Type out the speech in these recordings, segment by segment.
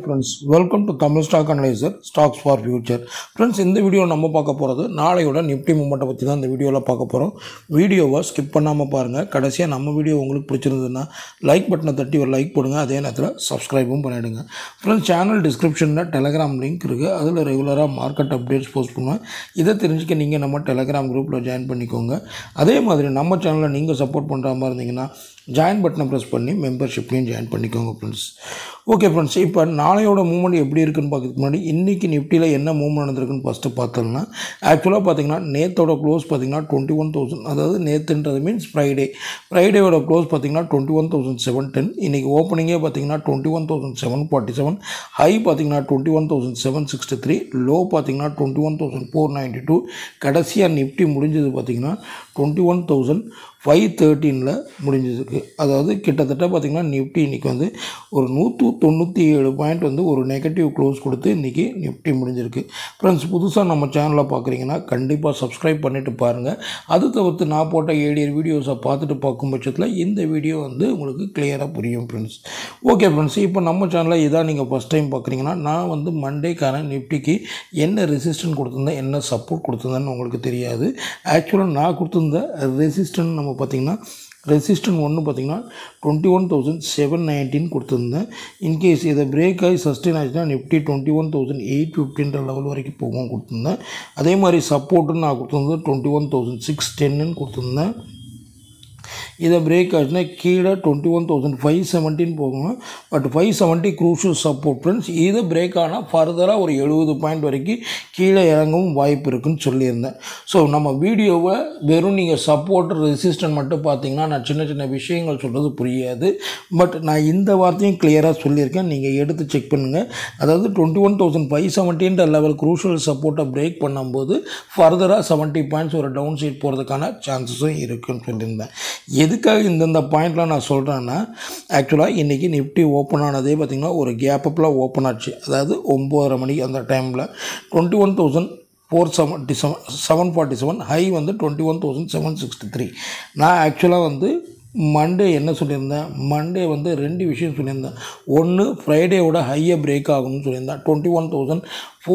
Friends welcome to Tamil stock analyser stocks for future friends இந்த video நம்ம பார்க்க போகிறது நாளையோட நிஃப்டி மூமெண்ட்டை பற்றி தான் இந்த வீடியோவில் பார்க்க போகிறோம் வீடியோவை ஸ்கிப் பண்ணாமல் பாருங்கள் கடைசியாக நம்ம வீடியோ உங்களுக்கு பிடிச்சிருந்ததுன்னா லைக் பட்டனை தட்டி ஒரு லைக் போடுங்க அதே நேரத்தில் சப்ஸ்கிரைபும் பண்ணிவிடுங்க ஃப்ரெண்ட்ஸ் சேனல் டிஸ்கிரிப்ஷனில் டெலகிராம் லிங்க் இருக்குது அதில் ரெகுலராக மார்க்கெட் அப்டேட்ஸ் போஸ்ட் பண்ணுவேன் இதை தெரிஞ்சுக்க நீங்கள் நம்ம டெலகிராம் குரூப்பில் ஜாயின் பண்ணிக்கோங்க அதே மாதிரி நம்ம சேனலில் நீங்கள் சப்போர்ட் பண்ணுற மாதிரி இருந்தீங்கன்னா ஜாயின் பட்டனை ப்ரெஸ் பண்ணி மெம்பர்ஷிப்லையும் ஜாயின் பண்ணிக்கோங்க ஃப்ரெண்ட்ஸ் ஓகே ஃப்ரெண்ட்ஸ் இப்போ நாளையோட மூவ்மெண்ட் எப்படி இருக்குன்னு பார்க்கறதுக்கு முன்னாடி இன்றைக்கி நிஃப்டியில் என்ன மூவ்மெண்ட் நடந்திருக்குன்னு ஃபஸ்ட்டு பார்த்தோம்னா ஆக்சுவலாக பார்த்தீங்கன்னா நேத்தோட க்ளோஸ் பார்த்தீங்கன்னா டுவெண்ட்டி ஒன் தௌசண்ட் அதாவது நேத்துன்றது மீன்ஸ் ஃப்ரைடே ஃப்ரைடேவோட க்ளோஸ் பார்த்தீங்கன்னா twenty one thousand seven ten இன்றைக்கி ஓப்பனிங்கே பார்த்தீங்கன்னா twenty one thousand seven forty seven high பார்த்தீங்கன்னா twenty one thousand seven sixty three low பார்த்தீங்கன்னா twenty one thousand four ninety two கடைசியாக நிஃப்டி முடிஞ்சது பார்த்தீங்கன்னா டுவெண்ட்டி ஒன் தௌசண்ட் ஃபைவ் தேர்ட்டீனில் முடிஞ்சிருக்கு அதாவது கிட்டத்தட்ட பார்த்திங்கன்னா நிஃப்டி இன்றைக்கி வந்து ஒரு நூற்று தொண்ணூற்றி ஏழு பாயிண்ட் வந்து ஒரு நெகட்டிவ் க்ளோஸ் கொடுத்து இன்றைக்கி நிஃப்டி முடிஞ்சிருக்கு ஃப்ரெண்ட்ஸ் புதுசாக நம்ம சேனலை பார்க்குறீங்கன்னா கண்டிப்பாக சப்ஸ்கிரைப் பண்ணிவிட்டு பாருங்கள் அது தவிர்த்து நான் போட்ட ஏடியர் வீடியோஸை பார்த்துட்டு பார்க்கும் பட்சத்தில் இந்த வீடியோ வந்து உங்களுக்கு கிளியராக புரியும் ஃப்ரெண்ட்ஸ் ஓகே ஃப்ரெண்ட்ஸ் இப்போ நம்ம சேனலில் இதான் நீங்கள் ஃபஸ்ட் டைம் பார்க்குறீங்கன்னா நான் வந்து மண்டேக்கான நிஃப்டிக்கு என்ன ரெசிஸ்டன்ட் கொடுத்துருந்தேன் என்ன சப்போர்ட் கொடுத்துருந்தேன்னு உங்களுக்கு தெரியாது ஆக்சுவலாக நான் கொடுத்துருந்த ரெசிஸ்டன்ட் நம்ம பார்த்திங்கன்னா ரெசிஸ்டன்ட் ஒன்று பார்த்திங்கன்னா twenty one thousand seven nineteen கொடுத்துருந்தேன் இன்கேஸ் இதை பிரேக் ஆகி சஸ்டெயின் ஆச்சுன்னா Nifty twenty one thousand eight ஃபிஃப்டின்ற லெவல் வரைக்கும் போகும் கொடுத்துருந்தேன் அதே மாதிரி சப்போர்ட்டுன்னு நான் கொடுத்துருந்தது டுவெண்ட்டி ஒன் தௌசண்ட் சிக்ஸ் டென்னு கொடுத்துருந்தேன் இதை பிரேக் ஆச்சுன்னா கீழே டுவெண்ட்டி ஒன் தௌசண்ட் ஃபைவ் செவன்ட்டின் போகும் but five seventy crucial support friends இது பிரேக் ஆனால் ஃபர்தராக ஒரு எழுபது பாயிண்ட் வரைக்கும் கீழே இறங்கவும் வாய்ப்பு இருக்குன்னு சொல்லியிருந்தேன் ஸோ நம்ம வீடியோவை வெறும் நீங்கள் சப்போர்ட் ரெசிஸ்டன்ட் மட்டும் பார்த்தீங்கன்னா நான் சின்ன சின்ன விஷயங்கள் சொல்கிறது புரியாது பட் நான் இந்த வார்த்தையும் கிளியராக சொல்லியிருக்கேன் நீங்கள் எடுத்து செக் பண்ணுங்கள் அதாவது டுவெண்ட்டி ஒன் தௌசண்ட் ஃபைவ் செவன்ட்டின்ற லெவல் க்ரூஷியல் சப்போர்ட்டை பிரேக் பண்ணும்போது ஃபர்தராக செவன்ட்டி பாயிண்ட்ஸ் ஒரு டவுன் சைட் போகிறதுக்கான சான்சஸும் இருக்குன்னு சொல்லியிருந்தேன் எதுக்காக இந்தந்த பாயிண்ட்லாம் நான் சொல்கிறேன்னா ஆக்சுவலாக இன்றைக்கி நிஃப்டி ஓப்பன் ஆனதே பார்த்திங்கன்னா ஒரு கேப் அப்பில் ஓப்பன் ஆச்சு அதாவது ஒம்போதரை மணிக்கு அந்த டைமில் twenty one thousand four seventy seven seven forty seven high வந்து twenty one thousand seven sixty three நான் ஆக்சுவலாக வந்து மண்டே என்ன சொல்லியிருந்தேன் மண்டே வந்து ரெண்டு விஷயம் சொல்லியிருந்தேன் ஒன்று ஃப்ரைடேவோட ஹையை பிரேக் ஆகும்னு சொல்லியிருந்தேன் twenty one thousand four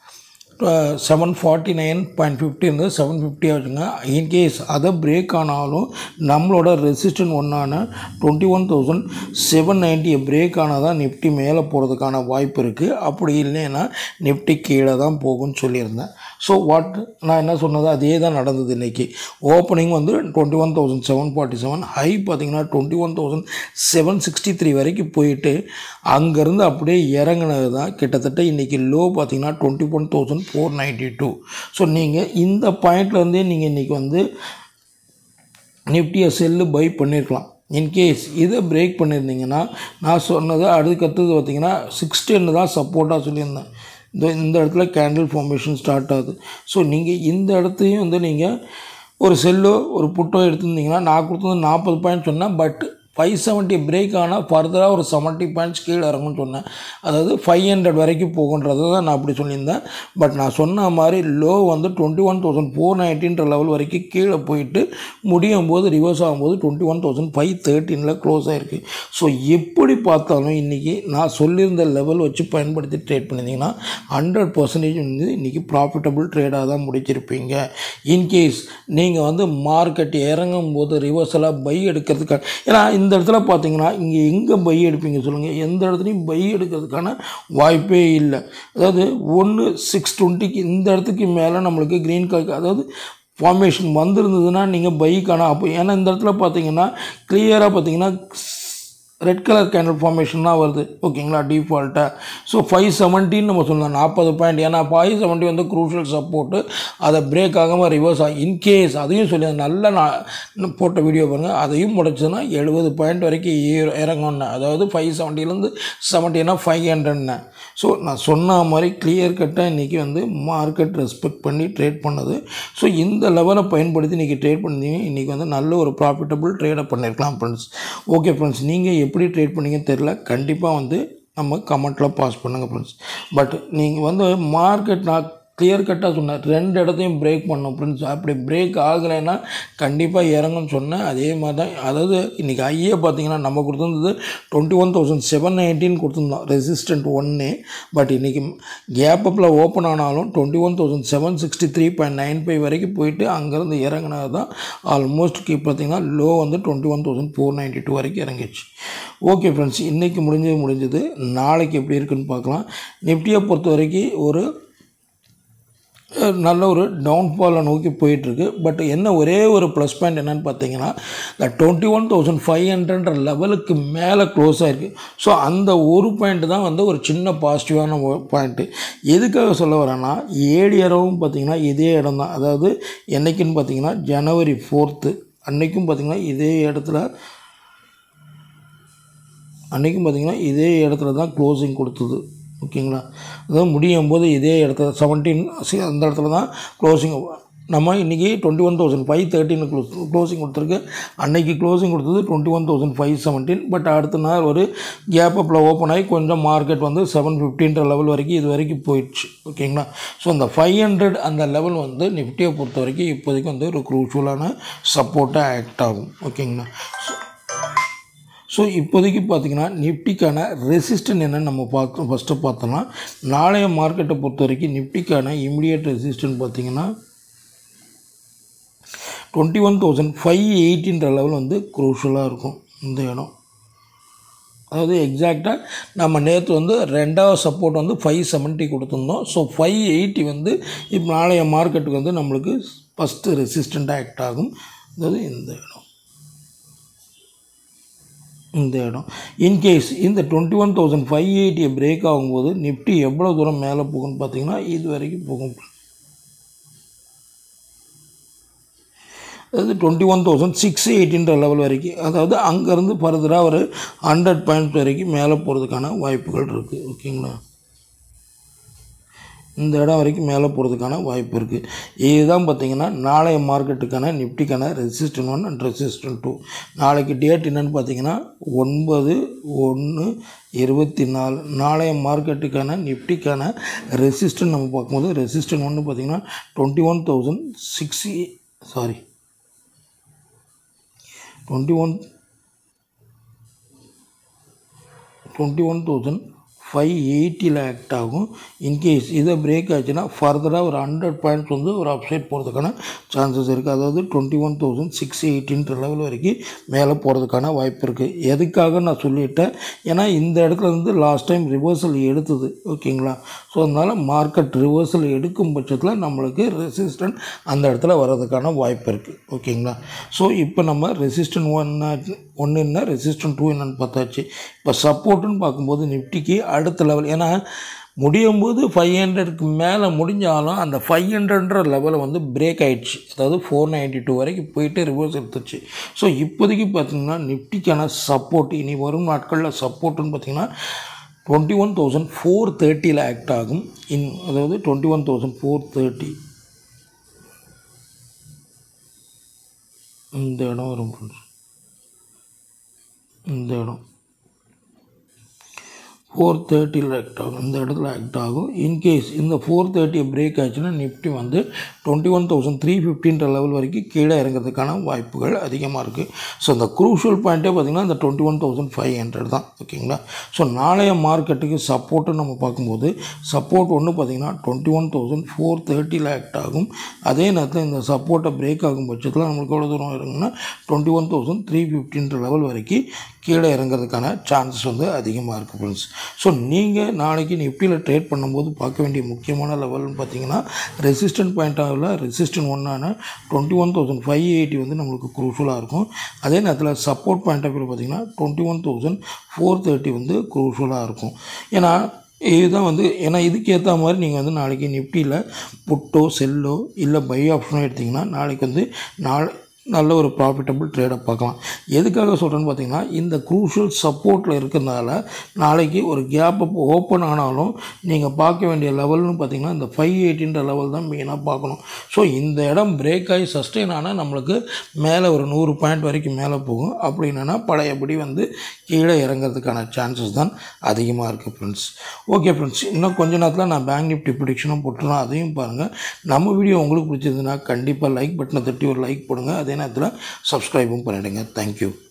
seven forty nine point fifty இருந்தது செவன் ஃபிஃப்டியாக வச்சுங்க இன்கேஸ் அதை பிரேக் ஆனாலும் நம்மளோட ரெசிஸ்டன்ட் ஒன்றான டுவெண்ட்டி ஒன் தௌசண்ட் செவன் நைன்ட்டியை பிரேக் ஆனால் தான் நிஃப்டி மேலே போகிறதுக்கான வாய்ப்பு இருக்குது அப்படி இல்லைன்னா நிஃப்டி கீழே தான் போகும்னு சொல்லியிருந்தேன் ஸோ வாட் நான் என்ன சொன்னது அதே தான் நடந்தது இன்றைக்கி ஓப்பனிங் வந்து twenty one thousand seven forty seven high பார்த்தீங்கன்னா twenty one thousand seven sixty three வரைக்கும் போயிட்டு அங்கேருந்து அப்படியே இறங்கினது தான் கிட்டத்தட்ட இன்றைக்கி லோ பார்த்தீங்கன்னா twenty one thousand four ninety two so நீங்கள் இந்த பாயிண்ட்லேருந்தே நீங்கள் இன்றைக்கி வந்து நிஃப்டியை செல்லு பை பண்ணியிருக்கலாம் இன்கேஸ் இதை பிரேக் பண்ணியிருந்தீங்கன்னா நான் சொன்னது அடுத்தது பார்த்தீங்கன்னா சிக்ஸ் டென்னு தான் சப்போர்ட்டாக சொல்லியிருந்தேன் இந்த இந்த இடத்துல கேண்டில் ஃபார்மேஷன் ஸ்டார்ட் ஆகுது ஸோ நீங்கள் இந்த இடத்தையும் வந்து நீங்கள் ஒரு செல்லோ ஒரு புட்டோ எடுத்திருந்தீங்கன்னா நான் கொடுத்தது நாற்பது பாயிண்ட் சொன்னேன் பட் ஃபைவ் செவன்ட்டி பிரேக் ஆனால் ஃபர்தராக ஒரு செவன்ட்டி பாயிண்ட்ஸ் கீழே இறங்கும்னு சொன்னேன் அதாவது ஃபைவ் ஹண்ட்ரட் வரைக்கும் போகுன்றது தான் நான் அப்படி சொல்லியிருந்தேன் பட் நான் சொன்ன மாதிரி லோ வந்து டுவெண்ட்டி ஒன் தௌசண்ட் ஃபோர் நைன்ட்டின்ற லெவல் வரைக்கும் கீழே போயிட்டு முடியும் போது ரிவர்ஸ் ஆகும்போது டுவெண்ட்டி ஒன் தௌசண்ட் ஃபைவ் தேர்ட்டீனில் க்ளோஸ் ஆகிருக்கு ஸோ எப்படி பார்த்தாலும் இன்றைக்கி நான் சொல்லியிருந்த லெவல் வச்சு பயன்படுத்தி ட்ரேட் பண்ணியிருந்தீங்கன்னா ஹண்ட்ரட் பர்சன்டேஜ் வந்து இன்றைக்கி ப்ராஃபிட்டபுள் ட்ரேடாக தான் முடிச்சிருப்பீங்க இன்கேஸ் நீங்கள் வந்து மார்க்கெட் இறங்கும் போது ரிவர்ஸலாக பை எடுக்கிறதுக்காக ஏன்னா இந்த இடத்துல பார்த்தீங்கன்னா இங்கே எங்கே பை எடுப்பீங்க சொல்லுங்கள் எந்த இடத்துலையும் பை எடுக்கிறதுக்கான வாய்ப்பே இல்லை அதாவது ஒன்று சிக்ஸ் டுவெண்ட்டிக்கு இந்த இடத்துக்கு மேலே நம்மளுக்கு க்ரீன் கலர் அதாவது ஃபார்மேஷன் வந்திருந்ததுன்னா நீங்கள் பைக்கான அப்போ ஏன்னா இந்த இடத்துல பார்த்தீங்கன்னா கிளியராக பார்த்தீங்கன்னா ரெட் கலர் கேண்டில் ஃபார்மேஷன் தான் வருது ஓகேங்களா டிஃபால்ட்டாக ஸோ ஃபைவ் செவன்ட்டின்னு நம்ம சொல்லலாம் நாற்பது பாயிண்ட் ஏன்னா ஃபைவ் செவன்ட்டி வந்து க்ரூஷியல் சப்போர்ட்டு அதை பிரேக் ஆகாமல் ரிவர்ஸ் ஆகும் இன்கேஸ் அதையும் சொல்லி நல்ல நான் போட்ட வீடியோ பாருங்கள் அதையும் முடிச்சதுன்னா எழுபது பாயிண்ட் வரைக்கும் ஏ- இறங்கும்னு அதாவது ஃபைவ் செவன்ட்டிலேருந்து செவன்ட்டினா ஃபைவ் ஹண்ட்ரட்னு ஸோ நான் சொன்ன மாதிரி கிளியர் கட்டாக இன்றைக்கி வந்து மார்க்கெட் ரெஸ்பெக்ட் பண்ணி ட்ரேட் பண்ணது ஸோ இந்த லெவலை பயன்படுத்தி இன்றைக்கி ட்ரேட் பண்ணிங்க இன்றைக்கி வந்து நல்ல ஒரு ப்ராஃபிட்டபுள் ட்ரேடை பண்ணியிருக்கலாம் ஃப்ரெண்ட்ஸ் ஓகே ஃப்ரெண்ட்ஸ் நீங்கள் எப்படி ட்ரேட் பண்ணீங்கன்னு தெரில கண்டிப்பாக வந்து நம்ம கமெண்ட்டில் பாஸ் பண்ணுங்கள் ஃப்ரெண்ட்ஸ் பட் நீங்கள் வந்து மார்க்கெட் நான் கிளியர் கட்டாக சொன்னேன் ரெண்டு இடத்தையும் பிரேக் பண்ணோம் ஃப்ரெண்ட்ஸ் அப்படி பிரேக் ஆகலைன்னா கண்டிப்பாக இறங்கும்னு சொன்னேன் அதே மாதிரி தான் அதாவது இன்றைக்கி ஐயே பார்த்தீங்கன்னா நம்ம கொடுத்துருந்தது twenty one thousand seven nineteen கொடுத்துருந்தோம் ரெசிஸ்டன்ட் ஒன்று பட் இன்றைக்கி கேப் அப்பில் ஓப்பன் ஆனாலும் twenty one thousand seven sixty three point nine five வரைக்கும் போயிட்டு அங்கேருந்து இறங்கினது தான் ஆல்மோஸ்ட் பார்த்தீங்கன்னா லோ வந்து twenty one thousand four ninety two வரைக்கும் இறங்கிடுச்சு ஓகே ஃப்ரெண்ட்ஸ் இன்றைக்கி முடிஞ்சது முடிஞ்சது நாளைக்கு எப்படி இருக்குன்னு பார்க்கலாம் நிஃப்டியை பொறுத்த வரைக்கும் ஒரு அஹ், நல்ல ஒரு டவுன்ஃபாலை நோக்கி போயிட்டுருக்கு பட் என்ன ஒரே ஒரு ப்ளஸ் பாயிண்ட் என்னென்னு பார்த்தீங்கன்னா இந்த டுவெண்ட்டி ஒன் தௌசண்ட் ஃபைவ் ஹண்ட்ரட்ன்ற லெவலுக்கு மேலே க்ளோஸ் ஆகிருக்கு ஸோ அந்த ஒரு பாயிண்ட் தான் வந்து ஒரு சின்ன பாசிட்டிவான பாயிண்ட்டு எதுக்காக சொல்ல வரேன்னா ஏடியரவும் பார்த்தீங்கன்னா இதே இடம் தான் அதாவது என்னைக்குன்னு பார்த்தீங்கன்னா ஜனவரி ஃபோர்த்து அன்றைக்கும் பார்த்தீங்கன்னா இதே இடத்துல அன்றைக்கும் பார்த்தீங்கன்னா இதே இடத்துல தான் க்ளோசிங் கொடுத்தது ஓகேங்களா அதாவது முடியும் போது இதே இடத்துல செவன்டீன் அந்த இடத்துல தான் க்ளோசிங் நம்ம இன்றைக்கி twenty one thousand five thirteen close closing கொடுத்துருக்கு அன்னைக்கு க்ளோசிங் கொடுத்தது twenty one thousand five seventeen but அடுத்த நாள் ஒரு கேப் அப்பில் ஓப்பன் ஆகி கொஞ்சம் மார்க்கெட் வந்து செவன் ஃபிஃப்டின்ற லெவல் வரைக்கும் இது வரைக்கும் போயிடுச்சு ஓகேங்களா ஸோ அந்த ஃபைவ் ஹண்ட்ரட் அந்த லெவல் வந்து நிஃப்டியை பொறுத்த வரைக்கும் இப்போதைக்கு வந்து ஒரு க்ரூஷுவலான சப்போர்ட்டாக ஆக்ட் ஆகும் ஓகேங்களா ஸோ இப்போதைக்கு பார்த்தீங்கன்னா நிஃப்டிக்கான ரெசிஸ்டன் என்னன்னு நம்ம பார்க்க ஃபஸ்ட்டு பார்த்தோம்னா நாளைய மார்க்கெட்டை பொறுத்த வரைக்கும் நிஃப்டிக்கான இமிடியேட் ரெசிஸ்டன் பார்த்தீங்கன்னா டுவெண்ட்டி ஒன் தௌசண்ட் ஃபைவ் எயிட்டின்ற லெவல் வந்து குரூஷலாக இருக்கும் இந்த இடம் அதாவது எக்ஸாக்டாக நம்ம நேற்று வந்து ரெண்டாவது சப்போர்ட் வந்து ஃபைவ் செவன்ட்டி கொடுத்துருந்தோம் ஸோ ஃபைவ் எயிட்டி வந்து இப்போ நாளைய மார்க்கெட்டுக்கு வந்து நம்மளுக்கு ஃபஸ்ட்டு ரெசிஸ்டண்ட்டாக ஆக்ட் ஆகும் அதாவது இந்த இடம் இந்த இடம் இன்கேஸ் இந்த டுவெண்ட்டி ஒன் தௌசண்ட் ஃபைவ் எயிட்டியை பிரேக் ஆகும்போது நிஃப்டி எவ்வளோ தூரம் மேலே போகும்னு பார்த்தீங்கன்னா இது வரைக்கும் போகும் அதாவது டுவெண்ட்டி ஒன் தௌசண்ட் சிக்ஸ் எயிட்டின்ற லெவல் வரைக்கும் அதாவது அங்கேருந்து ஃபர்தராக ஒரு ஹண்ட்ரட் பாயிண்ட் வரைக்கும் மேலே போகிறதுக்கான வாய்ப்புகள் இருக்குது ஓகேங்களா இந்த இடம் வரைக்கும் மேலே போகிறதுக்கான வாய்ப்பு இருக்குது இதுதான் பார்த்தீங்கன்னா நாளைய மார்க்கெட்டுக்கான நிஃப்டிக்கான resistance one and resistance two நாளைக்கு டேட் என்னென்னு பார்த்தீங்கன்னா ஒன்பது ஒன்று இருபத்தி நாலு நாளைய மார்க்கெட்டுக்கான நிஃப்டிக்கான ரெசிஸ்டன் நம்ம பார்க்கும்போது ரெசிஸ்டன் ஒன்று பார்த்தீங்கன்னா twenty one thousand sixty sorry twenty one twenty one thousand five எயிட்டியில் ஆக்ட் ஆகும் இன்கேஸ் இதை பிரேக் ஆச்சுன்னா ஃபர்தராக ஒரு ஹண்ட்ரட் பாயிண்ட்ஸ் வந்து ஒரு அப்சைட் போகிறதுக்கான சான்சஸ் இருக்குது அதாவது டுவெண்ட்டி ஒன் தௌசண்ட் சிக்ஸ் எயிட்டின்ற லெவல் வரைக்கும் மேலே போகிறதுக்கான வாய்ப்பு இருக்குது எதுக்காக நான் சொல்லிட்டேன் ஏன்னா இந்த இடத்துல இருந்து லாஸ்ட் டைம் ரிவர்சல் எடுத்தது ஓகேங்களா ஸோ அதனால் மார்க்கெட் ரிவர்சல் எடுக்கும் பட்சத்தில் நம்மளுக்கு ரெசிஸ்டன்ட் அந்த இடத்துல வர்றதுக்கான வாய்ப்பு இருக்குது ஓகேங்களா ஸோ இப்போ நம்ம ரெசிஸ்டன்ட் ஒன் ஒன்று என்ன ரெசிஸ்டன்ட் டூ என்னன்னு பார்த்தாச்சு இப்போ சப்போர்ட்டுன்னு பார்க்கும்போது நிஃப்டிக்கு அடுத்த லெவல் ஏன்னா முடியும் போது ஃபைவ் ஹண்ட்ரடுக்கு மேலே முடிஞ்சாலும் அந்த ஃபைவ் ஹண்ட்ரட்ன்ற லெவலில் வந்து பிரேக் ஆயிடுச்சு அதாவது ஃபோர் நைன்ட்டி டூ வரைக்கும் போயிட்டு ரிவர்ஸ் எடுத்துச்சு ஸோ இப்போதைக்கு பார்த்திங்கன்னா நிஃப்டிக்கான சப்போர்ட் இனி வரும் நாட்களில் சப்போர்ட்டுன்னு பார்த்திங்கன்னா டுவெண்ட்டி ஒன் தௌசண்ட் ஃபோர் தேர்ட்டியில் ஆக்ட் ஆகும் இன் அதாவது twenty one thousand four thirty இந்த இடம் வரும் friends. இந்த இடம் ஃபோர் தேர்ட்டியில் ஆக்ட் ஆகும் இந்த இடத்துல ஆக்ட் ஆகும் இன்கேஸ் இந்த ஃபோர் தேர்ட்டியை பிரேக் ஆச்சுன்னா நிஃப்டி வந்து டுவெண்ட்டி ஒன் தௌசண்ட் த்ரீ ஃபிஃப்டின்ற லெவல் வரைக்கும் கீழே இறங்கிறதுக்கான வாய்ப்புகள் அதிகமாக இருக்குது ஸோ அந்த குரூஷியல் பாயிண்ட்டே பார்த்திங்கன்னா இந்த twenty one thousand five hundred தான் ஓகேங்களா ஸோ நாளைய மார்க்கெட்டுக்கு சப்போர்ட்டு நம்ம பார்க்கும்போது சப்போர்ட் ஒன்று பார்த்திங்கன்னா டுவெண்ட்டி ஒன் தௌசண்ட் ஃபோர் தேர்ட்டியில் ஆக்ட் ஆகும் அதே நேரத்தில் இந்த சப்போர்ட்டை பிரேக் ஆகும் பட்சத்தில் நம்மளுக்கு எவ்வளோ தூரம் இறங்குன்னா டுவெண்ட்டி ஒன் தௌசண்ட் த்ரீ ஃபிஃப்டின்ற லெவல் வரைக்கும் கீழே இறங்குறதுக்கான சான்சஸ் வந்து அதிகமாக இருக்குது ஃப்ரெண்ட்ஸ் ஸோ நீங்கள் நாளைக்கு நிஃப்டியில் ட்ரேட் பண்ணும்போது பார்க்க வேண்டிய முக்கியமான லெவல்னு பார்த்தீங்கன்னா ரெசிஸ்டன்ட் பாயிண்ட் ஆகல ரெசிஸ்டன்ட் ஒன்னான twenty one thousand five eighty வந்து நம்மளுக்கு குரூஷலாக இருக்கும் அதே நேரத்தில் சப்போர்ட் பாயிண்ட் ஆஃப் வியூ பார்த்தீங்கன்னா twenty one thousand four thirty வந்து குரூஷலாக இருக்கும் ஏன்னா இதுதான் வந்து ஏன்னா இதுக்கு ஏற்ற மாதிரி நீங்கள் வந்து நாளைக்கு நிஃப்டியில் புட்டோ செல்லோ இல்லை பை ஆப்ஷனோ எடுத்திங்கன்னா நாளைக்கு வந்து நாளை நல்ல ஒரு ப்ராஃபிட்டபிள் ட்ரேடை பார்க்கலாம் எதுக்காக சொல்கிறேன்னு பார்த்தீங்கன்னா இந்த குரூஷியல் சப்போர்ட்டில் இருக்கிறதுனால நாளைக்கு ஒரு கேப் அப் ஓப்பன் ஆனாலும் நீங்கள் பார்க்க வேண்டிய லெவல்னு பார்த்தீங்கன்னா இந்த ஃபைவ் எயிட்டின்ற லெவல் தான் மெயினாக பார்க்கணும் ஸோ இந்த இடம் பிரேக் ஆகி சஸ்டெயின் ஆனால் நம்மளுக்கு மேலே ஒரு நூறு பாயிண்ட் வரைக்கும் மேலே போகும் அப்படி இல்லைன்னா பழையபடி வந்து கீழே இறங்கிறதுக்கான சான்சஸ் தான் அதிகமாக இருக்குது ஃப்ரெண்ட்ஸ் ஓகே ஃப்ரெண்ட்ஸ் இன்னும் கொஞ்ச நேரத்தில் நான் பேங்க் நிஃப்டி ப்ரிடிக்ஷனும் போட்டுருலாம் அதையும் பாருங்கள் நம்ம வீடியோ உங்களுக்கு பிடிச்சிருந்துன்னா கண்டிப்பாக லைக் பட்டனை தட்டி ஒரு லைக் போடுங்க அதே நேரத்தில் சப்ஸ்கிரைபும் பண்ணிவிடுங்க தேங்க்யூ